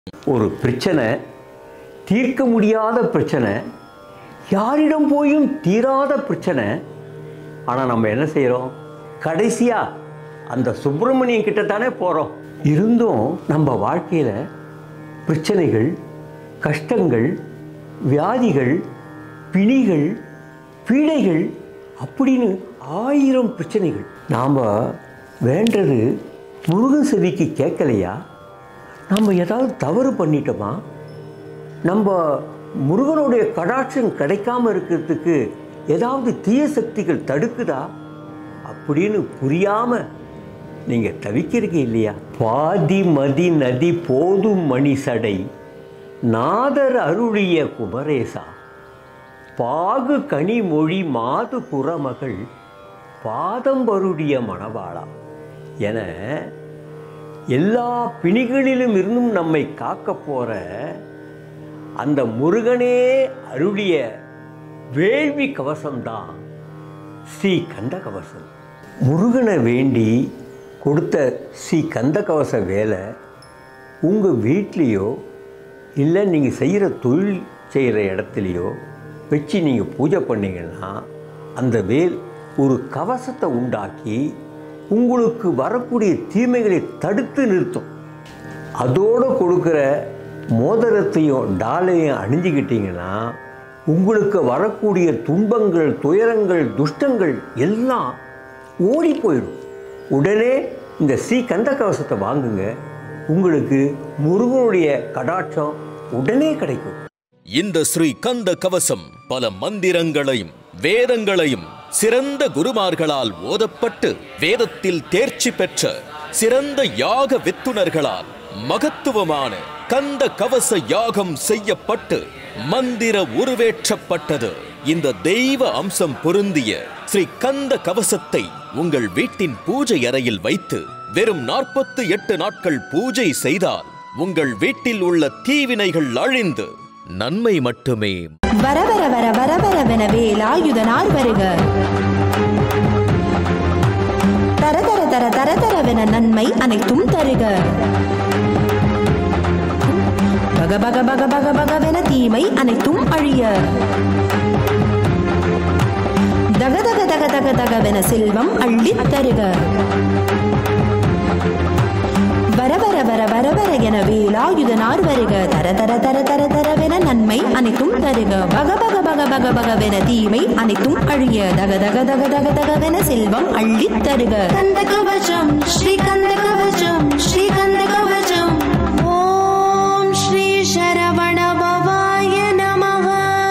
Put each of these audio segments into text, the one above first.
ஒரு பிரச்சனை தீர்க்க முடியாத பிரச்சனை யாரிடம் போயும் தீராத பிரச்சனை ஆனால் நம்ம என்ன செய்கிறோம் கடைசியாக அந்த சுப்பிரமணியன் கிட்ட தானே போகிறோம் இருந்தும் நம்ம வாழ்க்கையில் பிரச்சனைகள் கஷ்டங்கள் வியாதிகள் பிணிகள் பீடைகள் அப்படின்னு ஆயிரம் பிரச்சனைகள் நாம் வேண்டது முருகன் செவிக்கு கேட்கலையா நம்ம ஏதாவது தவறு பண்ணிட்டோமா நம்ம முருகனுடைய கடாட்சம் கிடைக்காம இருக்கிறதுக்கு ஏதாவது தீய சக்திகள் தடுக்குதா அப்படின்னு புரியாம நீங்க தவிக்கிறீங்க இல்லையா பாதி மதி நதி போதும் மணி சடை நாதர் அருளிய குமரேசா பாகு கனிமொழி மாது புறமகள் பாதம்பருடைய மணவாளா என எல்லா பிணிகளிலும் இருந்தும் நம்மை காக்க போற அந்த முருகனே அருளிய வேள்வி கவசம்தான் ஸ்ரீ கந்த கவசம் முருகனை வேண்டி கொடுத்த ஸ்ரீ கந்த கவச வேலை உங்கள் வீட்லேயோ இல்லை நீங்கள் செய்கிற தொழில் செய்கிற இடத்துலையோ வச்சு நீங்கள் பூஜை பண்ணீங்கன்னா அந்த வேல் ஒரு கவசத்தை உண்டாக்கி உங்களுக்கு வரக்கூடிய தீமைகளை தடுத்து நிறுத்தும் அதோடு கொடுக்குற மோதிரத்தையும் டாலையும் அணிஞ்சுக்கிட்டீங்கன்னா உங்களுக்கு வரக்கூடிய துன்பங்கள் துயரங்கள் துஷ்டங்கள் எல்லாம் ஓடி போயிடும் உடனே இந்த ஸ்ரீ கந்த கவசத்தை வாங்குங்க உங்களுக்கு முருகனுடைய கடாட்சம் உடனே கிடைக்கும் இந்த ஸ்ரீ கந்த கவசம் பல மந்திரங்களையும் வேதங்களையும் சிறந்த குருமார்களால் ஓதப்பட்டு வேதத்தில் தேர்ச்சி பெற்ற சிறந்த யாக வித்துணர்களால் மகத்துவமான கந்த கவச யாகம் செய்யப்பட்டு மந்திர உருவேற்றப்பட்டது இந்த தெய்வ அம்சம் பொருந்திய ஸ்ரீ கந்த கவசத்தை உங்கள் வீட்டின் பூஜை அறையில் வைத்து வெறும் நாற்பத்து எட்டு நாட்கள் பூஜை செய்தால் உங்கள் வீட்டில் உள்ள தீவினைகள் அழிந்து நன்மை மட்டுமே வர வர வர வர வரவென வேலாயுதனார் வருக தர தர தர தர தரவென நன்மை அனைத்தும் தருக பக பக பக பக பகவென தீமை அனைத்தும் அழிய தக தக தக தக தகவென செல்வம் அள்ளித் தருக வர வர வர வர வர என வேலாயுதனார் வருக தர தர தர தர தரவென நன்மை அனைத்தும் தருக பக பக பக பக பகவென தீமை அனைத்தும் அழிய தக தக தக தக தகவென செல்வம் அள்ளித் தருக கந்த கவசம் ஸ்ரீ கந்த கவசம் ஸ்ரீ கந்த கவசம் ஓம் ஸ்ரீ சரவண பவாய நமக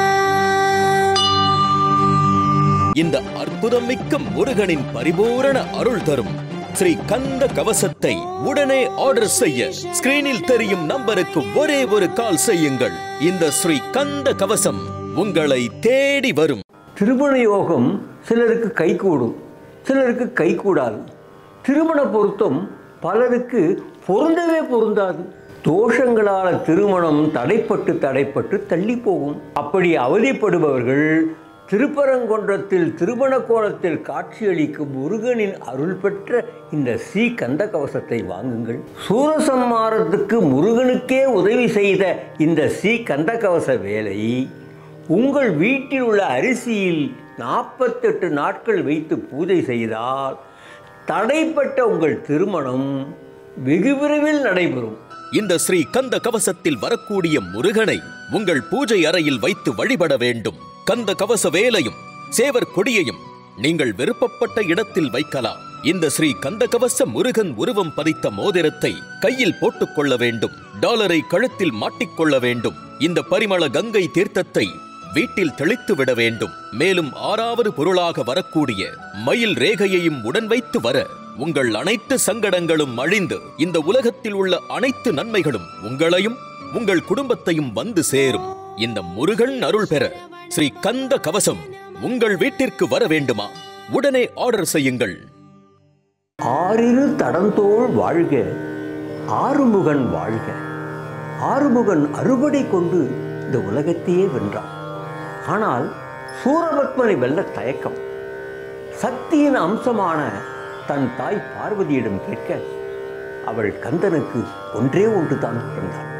இந்த அற்புதமிக்க முருகனின் பரிபூரண அருள் தரும் ஸ்ரீ கந்த கவசத்தை உடனே ஆர்டர் செய்ய ஸ்கிரீனில் தெரியும் நம்பருக்கு ஒரே ஒரு கால் செய்யுங்கள் இந்த ஸ்ரீ கந்த கவசம் உங்களை தேடி வரும் திருமண யோகம் சிலருக்கு கைகூடும் சிலருக்கு கைகூடாது திருமண பொருத்தம் பலருக்கு பொருந்தவே பொருந்தாது தோஷங்களால் திருமணம் தடைப்பட்டு தடைப்பட்டு தள்ளி போகும் அப்படி அவதிப்படுபவர்கள் திருப்பரங்குன்றத்தில் திருமண கோலத்தில் காட்சியளிக்கும் முருகனின் அருள் பெற்ற இந்த ஸ்ரீ கந்த கவசத்தை வாங்குங்கள் சூரசம்மாரத்துக்கு முருகனுக்கே உதவி செய்த இந்த ஸ்ரீ கந்த கவச வேலை உங்கள் வீட்டில் உள்ள அரிசியில் நாற்பத்தெட்டு நாட்கள் வைத்து பூஜை செய்தால் தடைப்பட்ட உங்கள் திருமணம் வெகு விரைவில் நடைபெறும் இந்த ஸ்ரீ கந்த கவசத்தில் வரக்கூடிய முருகனை உங்கள் பூஜை அறையில் வைத்து வழிபட வேண்டும் கந்த கவச வேலையும் சேவர் கொடியையும் நீங்கள் விருப்பப்பட்ட இடத்தில் வைக்கலாம் இந்த ஸ்ரீ கந்த கவச முருகன் உருவம் பதித்த மோதிரத்தை கையில் போட்டுக் கொள்ள வேண்டும் டாலரை கழுத்தில் மாட்டிக்கொள்ள வேண்டும் இந்த பரிமள கங்கை தீர்த்தத்தை வீட்டில் தெளித்து விட வேண்டும் மேலும் ஆறாவது பொருளாக வரக்கூடிய மயில் ரேகையையும் உடன் வைத்து வர உங்கள் அனைத்து சங்கடங்களும் அழிந்து இந்த உலகத்தில் உள்ள அனைத்து நன்மைகளும் உங்களையும் உங்கள் குடும்பத்தையும் வந்து சேரும் இந்த முருகன் அருள் பெற ஸ்ரீ கந்த கவசம் உங்கள் வீட்டிற்கு வர வேண்டுமா உடனே ஆர்டர் செய்யுங்கள் ஆறிரு தடந்தோள் வாழ்க ஆறுமுகன் வாழ்க ஆறுமுகன் அறுபடை கொண்டு இந்த உலகத்தையே வென்றான் ஆனால் சூரபத்மனை வெல்ல தயக்கம் சக்தியின் அம்சமான தன் தாய் பார்வதியிடம் கேட்க அவள் கந்தனுக்கு ஒன்றே ஒன்று தான் பிறந்தாள்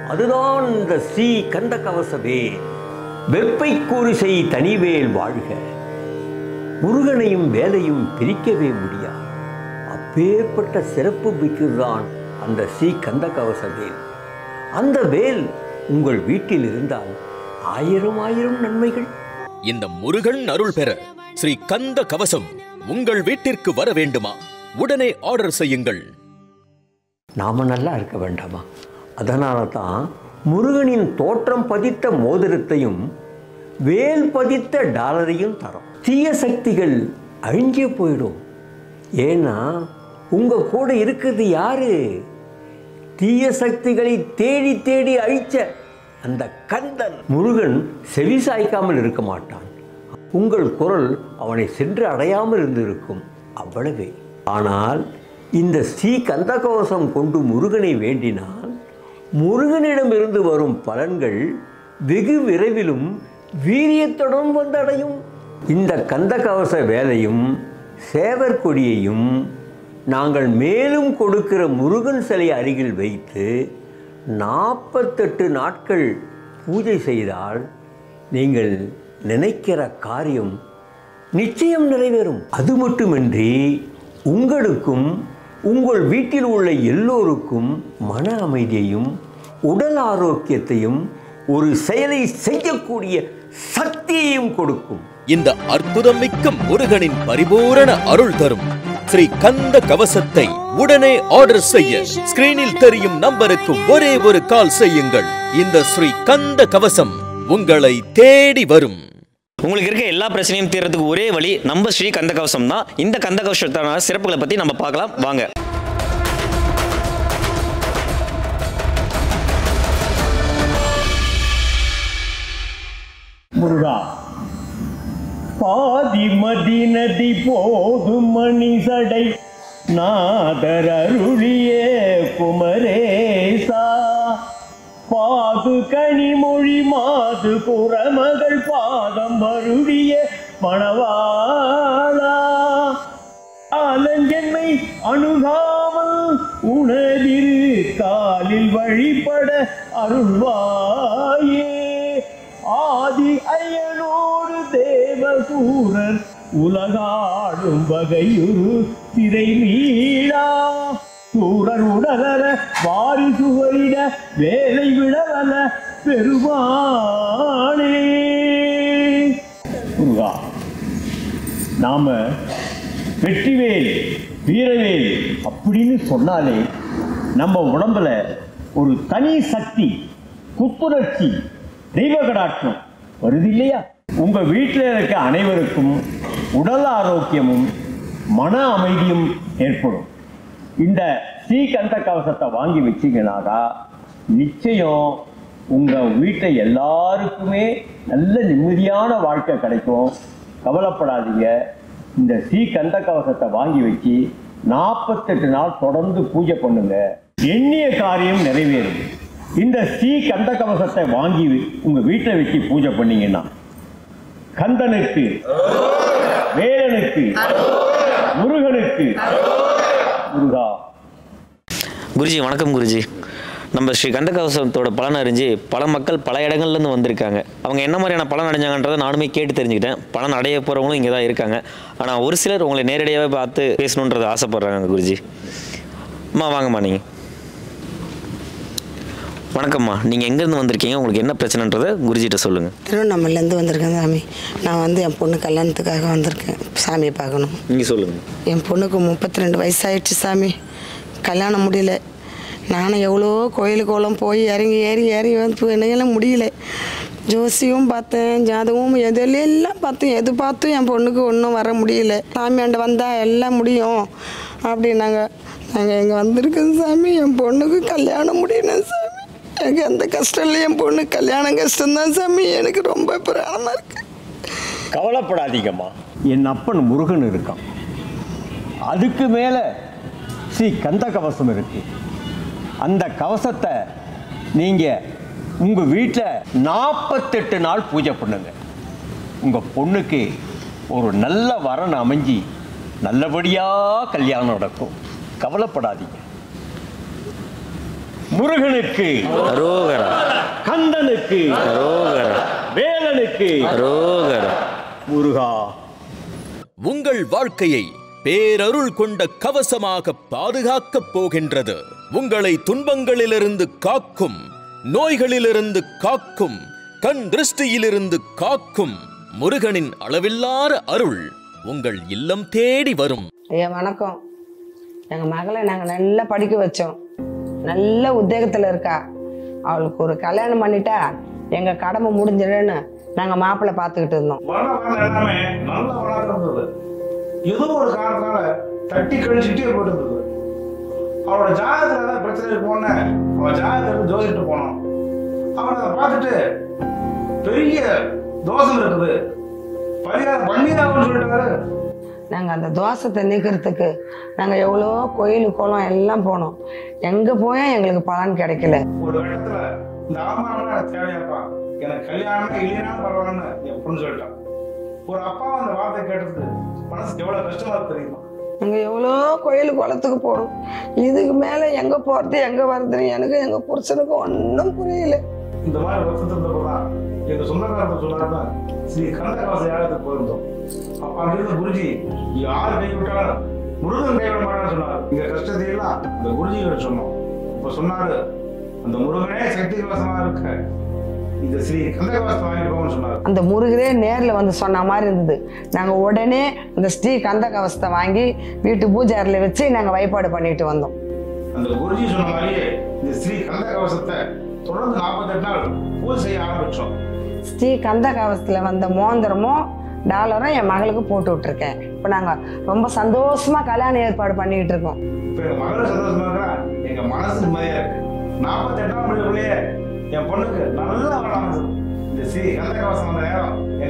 அதுதான் இந்த ஸ்ரீ கந்த கவசவே வெப்பை கூறிசை தனிவேல் வாழ்க முருகனையும் வேலையும் பிரிக்கவே முடியாது அப்பேற்பட்ட சிறப்பு மிக்கதுதான் அந்த ஸ்ரீ கந்த கவச வேல் அந்த வேல் உங்கள் வீட்டில் இருந்தால் ஆயிரம் ஆயிரம் நன்மைகள் இந்த முருகன் அருள் பெற ஸ்ரீ கந்த கவசம் உங்கள் வீட்டிற்கு வர வேண்டுமா உடனே ஆர்டர் செய்யுங்கள் நாம நல்லா இருக்க வேண்டாமா அதனால தான் முருகனின் தோற்றம் பதித்த மோதிரத்தையும் வேல் பதித்த டாலரையும் தரோம் தீய சக்திகள் அழிஞ்சே போயிடும் ஏன்னா உங்க கூட இருக்குது யாரு தீய சக்திகளை தேடி தேடி அழிச்ச அந்த கந்தன் முருகன் செவி சாய்க்காமல் இருக்க மாட்டான் உங்கள் குரல் அவனை சென்று அடையாமல் இருந்திருக்கும் அவ்வளவே ஆனால் இந்த ஸ்ரீ கந்தகவசம் கொண்டு முருகனை வேண்டினால் முருகனிடமிருந்து வரும் பலன்கள் வெகு விரைவிலும் வீரியத்துடன் வந்தடையும் இந்த கந்தகவச வேலையும் சேவர் கொடியையும் நாங்கள் மேலும் கொடுக்கிற முருகன் சிலை அருகில் வைத்து நாற்பத்தெட்டு நாட்கள் பூஜை செய்தால் நீங்கள் நினைக்கிற காரியம் நிச்சயம் நிறைவேறும் அது மட்டுமின்றி உங்களுக்கும் உங்கள் வீட்டில் உள்ள எல்லோருக்கும் மன அமைதியையும் உடல் ஆரோக்கியத்தையும் ஒரு செயலை செய்யக்கூடிய சக்தியையும் கொடுக்கும் இந்த அற்புதமிக்க முருகனின் பரிபூரண அருள் தரும் ஸ்ரீ கந்த கவசத்தை உடனே ஆர்டர் செய்ய ஸ்கிரீனில் தெரியும் நம்பருக்கு ஒரே ஒரு கால் செய்யுங்கள் இந்த ஸ்ரீ கந்த கவசம் உங்களை தேடி வரும் உங்களுக்கு இருக்க எல்லா பிரச்சனையும் தீர்றதுக்கு ஒரே வழி நம்ம ஸ்ரீ கந்த கவசம் தான் இந்த கந்த கவசத்தான சிறப்புகளை பற்றி நம்ம பார்க்கலாம் வாங்க முருகா பாதிமதி நதி போதும் மணிசடை நாதர் அருளியே குமரேசா பாது கனிமொழி மாது புறமகள் பாதம் வருடிய மணவாளா ஆலஞ்சென்னை அணுகாமல் உணதிரு காலில் வழிபட அருள்வாயே ஆதி ஐயனோடு தேவசூரர் உலகாடும் வகையுறு திரை மீளா சூரர் உடலர வாரி சுவரிட வேலை விடவல பெருமானே முருகா நாம வெற்றிவேல் வீரவேல் அப்படின்னு சொன்னாலே நம்ம உடம்புல ஒரு தனி சக்தி புத்துணர்ச்சி தெய்வ கடாட்சம் வருது இல்லையா உங்க வீட்டில் இருக்க அனைவருக்கும் உடல் ஆரோக்கியமும் மன அமைதியும் ஏற்படும் இந்த ஸ்ரீகந்த கவசத்தை வாங்கி வச்சீங்கன்னாக்கா நிச்சயம் உங்க வீட்டை எல்லாருக்குமே நல்ல நிம்மதியான வாழ்க்கை கிடைக்கும் கவலைப்படாதீங்க இந்த ஸ்ரீ கந்த கவசத்தை வாங்கி வச்சு நாற்பத்தெட்டு நாள் தொடர்ந்து பூஜை பண்ணுங்க எண்ணிய காரியம் நிறைவேறும் இந்த ஸ்ரீ கந்த கவசத்தை வாங்கி உங்க வீட்டில் வச்சு பூஜை பண்ணீங்கன்னா கந்தனுக்கு வேலனுக்கு முருகனுக்கு முருகா குருஜி வணக்கம் குருஜி நம்ம ஸ்ரீ கந்த கவசத்தோட பலன் அறிஞ்சு பல மக்கள் பல இடங்கள்லேருந்து வந்திருக்காங்க அவங்க என்ன மாதிரியான பலன் அடைஞ்சாங்கன்றதை நானுமே கேட்டு தெரிஞ்சுக்கிட்டேன் பலன் அடைய போகிறவங்களும் இங்கே தான் இருக்காங்க ஆனால் ஒரு சிலர் உங்களை நேரடியாகவே பார்த்து பேசணுன்றதை ஆசைப்பட்றாங்க குருஜி அம்மா வாங்கம்மா நீங்கள் வணக்கம்மா நீங்கள் எங்கேருந்து வந்திருக்கீங்க உங்களுக்கு என்ன பிரச்சனைன்றதை குருஜிட்ட சொல்லுங்கள் திருவண்ணாமலையிலேருந்து வந்திருக்கேன் சாமி நான் வந்து என் பொண்ணு கல்யாணத்துக்காக வந்திருக்கேன் சாமியை பார்க்கணும் நீங்கள் சொல்லுங்கள் என் பொண்ணுக்கு முப்பத்தி ரெண்டு வயசாயிடுச்சு சாமி கல்யாணம் முடியல நானும் எவ்வளோ கோயில் கோலம் போய் இறங்கி ஏறி ஏறி வந்து என்னையெல்லாம் முடியல ஜோசியும் பார்த்தேன் ஜாதகமும் எதில் எல்லாம் பார்த்தேன் எது பார்த்தும் என் பொண்ணுக்கு ஒன்றும் வர முடியல சாமியாண்ட வந்தால் எல்லாம் முடியும் அப்படின்னாங்க நாங்கள் இங்கே வந்திருக்கோம் சாமி என் பொண்ணுக்கு கல்யாணம் முடியணும் சாமி எனக்கு அந்த கஷ்டம் இல்லை என் பொண்ணு கல்யாணம் கஷ்டம்தான் சாமி எனக்கு ரொம்ப பிராணமாக இருக்குது கவலைப்படாதீங்கம்மா என் அப்பன் முருகன் இருக்கான் அதுக்கு மேலே ஸ்ரீ கந்த கவசம் இருக்கு அந்த கவசத்தை நீங்கள் உங்கள் வீட்டில் நாற்பத்தெட்டு நாள் பூஜை பண்ணுங்க உங்கள் பொண்ணுக்கு ஒரு நல்ல வரன் அமைஞ்சி நல்லபடியாக கல்யாணம் நடக்கும் கவலைப்படாதீங்க முருகனுக்கு அரோகரா கந்தனுக்கு அரோகரா வேலனுக்கு அரோகரா முருகா உங்கள் வாழ்க்கையை பேரருள் கொண்ட கவசமாக பாதுகாக்கப் போகின்றது உங்களை துன்பங்களிலிருந்து காக்கும் நோய்களிலிருந்து காக்கும் கண் திருஷ்டியிலிருந்து காக்கும் முருகனின் அளவில்லாத அருள் உங்கள் இல்லம் தேடி வரும் ஐயா வணக்கம் எங்கள் மகளை நாங்கள் நல்லா படிக்க வச்சோம் நல்ல உத்தியோகத்தில் இருக்கா அவளுக்கு ஒரு கல்யாணம் பண்ணிட்டா எங்கள் கடமை முடிஞ்சிடுன்னு நாங்கள் மாப்பிள்ளை பார்த்துக்கிட்டு இருந்தோம் வர வர எல்லாமே நல்ல வளர்ந்து இருந்தது ஏதோ ஒரு காரணத்தால தட்டி கழிச்சுட்டே போயிட்டு இருந்தது அவளோட ஜாதகத்துல ஏதாவது பிரச்சனை இருக்கும்னு அவன் ஜாதகத்துக்கு ஜோதிட்டு போனோம் அவன் அதை பார்த்துட்டு பெரிய தோஷம் இருக்குது பரிகாரம் பண்ணிதாகணும்னு சொல்லிட்டாரு நாங்கள் அந்த தோசத்தை நீக்கிறதுக்கு நாங்கள் எவ்வளோ கோயில் குளம் எல்லாம் போனோம் எங்கே போய் எங்களுக்கு பலன் கிடைக்கல ஒரு கட்டத்துல இந்த அவமானம் எனக்கு தேவையாப்பா எனக்கு கல்யாணமே இல்லைனாலும் பரவாயில்லன்னு என் பொண்ணு சொல்லிட்டான் ஒரு அப்பா அந்த வார்த்தை கேட்டதுக்கு மனசுக்கு எவ்வளவு கஷ்டமா இருக்கு தெரியுமா நாங்கள் எவ்வளோ கோயில் குளத்துக்கு போனோம் இதுக்கு மேலே எங்கே போகிறது எங்கே வருதுன்னு எனக்கு எங்கள் புருஷனுக்கு ஒன்றும் புரியல இந்த மாதிரி வருஷத்துல இருந்தப்பதான் எங்க சொந்தக்காரத்தை சொன்னாருன்னா ஸ்ரீ கந்தகாச யாகத்துக்கு போயிருந்தோம் அப்ப அங்கிருந்து குருஜி யார் கைவிட்டாலும் முருகன் கைவிட மாட்டான்னு சொன்னாரு எங்க கஷ்டத்தை எல்லாம் இந்த குருஜி கிட்ட சொன்னோம் இப்ப சொன்னாரு அந்த முருகனே சக்தி கவசமா இருக்க இந்த ஸ்ரீ கந்தகவசம் வாங்கிருக்கோம்னு சொன்னாரு அந்த முருகரே நேரில் வந்து சொன்ன மாதிரி இருந்தது நாங்கள் உடனே அந்த ஸ்ரீ கந்த கவசத்தை வாங்கி வீட்டு பூஜை அறையில் வச்சு நாங்கள் வழிபாடு பண்ணிட்டு வந்தோம் அந்த குருஜி சொன்ன மாதிரியே இந்த ஸ்ரீ கந்த கவசத்தை தொடர்ந்து நாற்பத்தெட்டு நாள் பூஜை செய்ய ஆரம்பிச்சோம் ஸ்ரீ கந்த கவசத்தில் வந்த மோந்திரமும் டாலரும் என் மகளுக்கு போட்டு விட்டுருக்கேன் இப்போ நாங்கள் ரொம்ப சந்தோஷமாக கல்யாண ஏற்பாடு பண்ணிக்கிட்டு இருக்கோம் இப்ப எங்க மகள் சந்தோஷமா இருக்கா எங்க மனசு நிம்மதியா இருக்கு நாற்பத்தி எட்டாம் முடிவுக்குள்ளேயே என் பொண்ணுக்கு நல்லா வளர்ந்து இந்த ஸ்ரீ கந்தகவசம் வந்த நேரம்